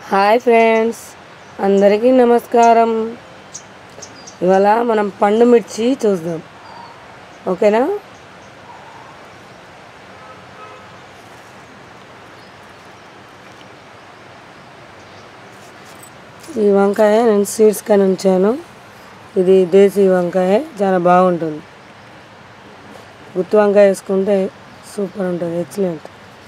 hi friends అందరికీ నమస్కారం ఇవాళ మనం పండు మిర్చి చూద్దాం ఓకేనా ఈ వంకాయ నేను సీడ్స్ కానీ ఉంచాను ఇది దేశీ వంకాయ చాలా బాగుంటుంది గుత్తి వంకాయ వేసుకుంటే సూపర్ ఉంటుంది ఎక్సలెంట్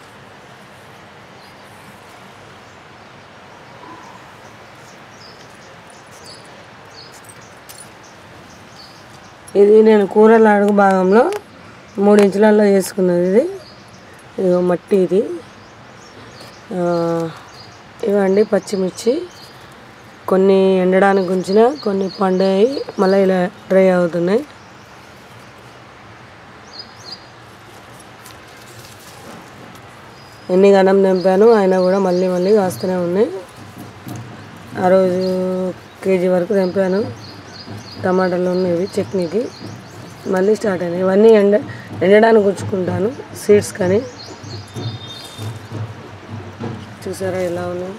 ఇది నేను కూరల అడుగు భాగంలో మూడు ఇంచులలో చేసుకున్నది ఇది ఇదిగో మట్టి ఇది ఆ, ఇవండి పచ్చిమిర్చి కొన్ని ఎండడానికి ఉంచిన కొన్ని పండాయి మళ్ళీ ఇలా డ్రై అవుతున్నాయి ఎన్ని గనం తెంపాను అయినా కూడా మళ్ళీ మళ్ళీ కాస్తూనే ఉన్నాయి ఆ రోజు కేజీ వరకు తెంపాను టమాటాలు ఉన్నాయి చట్నీకి మళ్ళీ స్టార్ట్ అయినాయి ఇవన్నీ ఎండ ఎండడానికి ఉంచుకుంటాను సీడ్స్ కానీ చూసారా ఎలా ఉన్నాయి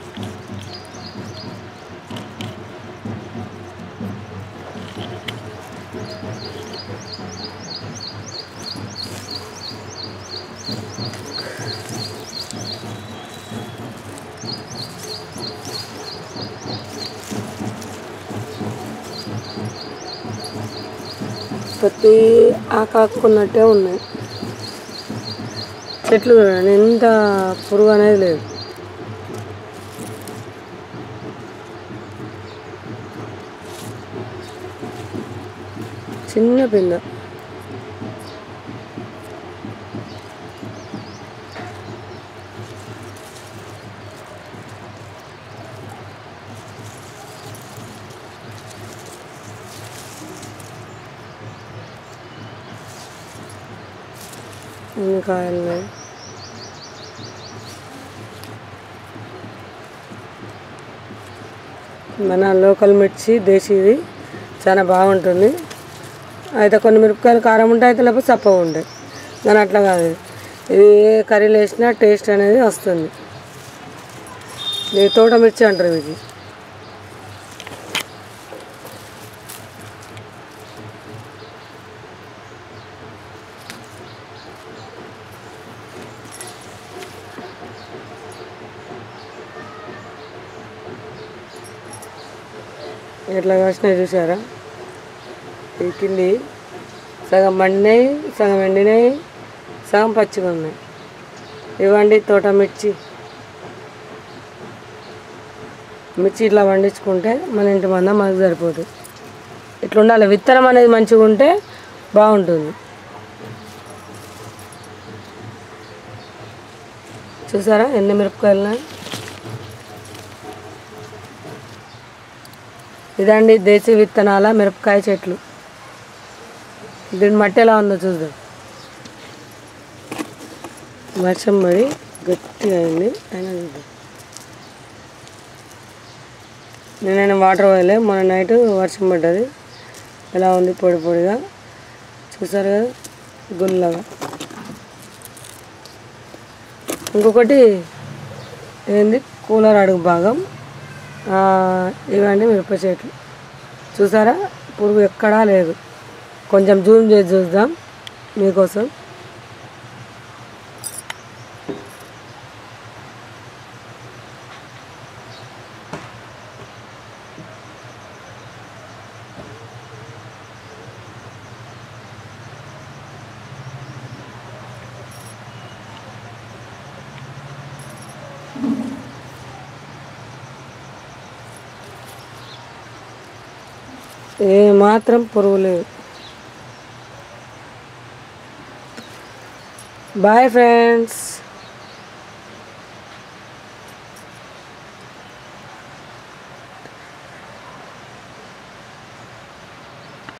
ప్రతి ఆకాకున్నట్టే ఉన్నాయి చెట్లు చూడండి ఎంత పురుగు అనేది లేదు చిన్న పింద ఎన్ని కాయలు ఉన్నాయి మన లోకల్ మిర్చి దేశీది చాలా బాగుంటుంది అయితే కొన్ని మిరపకాయలు కారం ఉంటాయి అయితే లేకపోతే చప్పగా ఉంటాయి కానీ అట్లా కాదు ఇది ఏ కర్రీలు వేసినా టేస్ట్ అనేది వస్తుంది ఇది తోట మిర్చి అంటారు ఇది ఎట్లా కాసినాయి చూసారా ఈ కింది సగం మండినాయి సగం ఎండినాయి సగం పచ్చిగా ఉన్నాయి ఇవ్వండి తోట మిర్చి మిర్చి ఇట్లా పండించుకుంటే మన ఇంటి మంద మనకు సరిపోతుంది ఇట్లా ఉండాలి విత్తనం అనేది మంచిగా ఉంటే బాగుంటుంది చూసారా ఎన్ని మిరపకాయలు ఉన్నాయి ఇదండి దేశీ విత్తనాల మిరపకాయ చెట్లు దీని మట్టి ఎలా ఉందో చూద్దాం వర్షం పడి గట్టిగా అయింది అయినా చూద్దాం నేనైనా వాటర్ పోయలే మొన్న నైట్ వర్షం పడ్డది ఎలా ఉంది పొడి పొడిగా చూసారు కదా గుల్లగా ఇంకొకటి ఏంది కూలర్ అడుగు భాగం ఆ, ఇవండి మిరప చెట్లు చూసారా పురుగు ఎక్కడా లేదు కొంచెం జూమ్ చేసి చూద్దాం మీకోసం ఏ మాత్రం పురుగు లేదు బాయ్ ఫ్రెండ్స్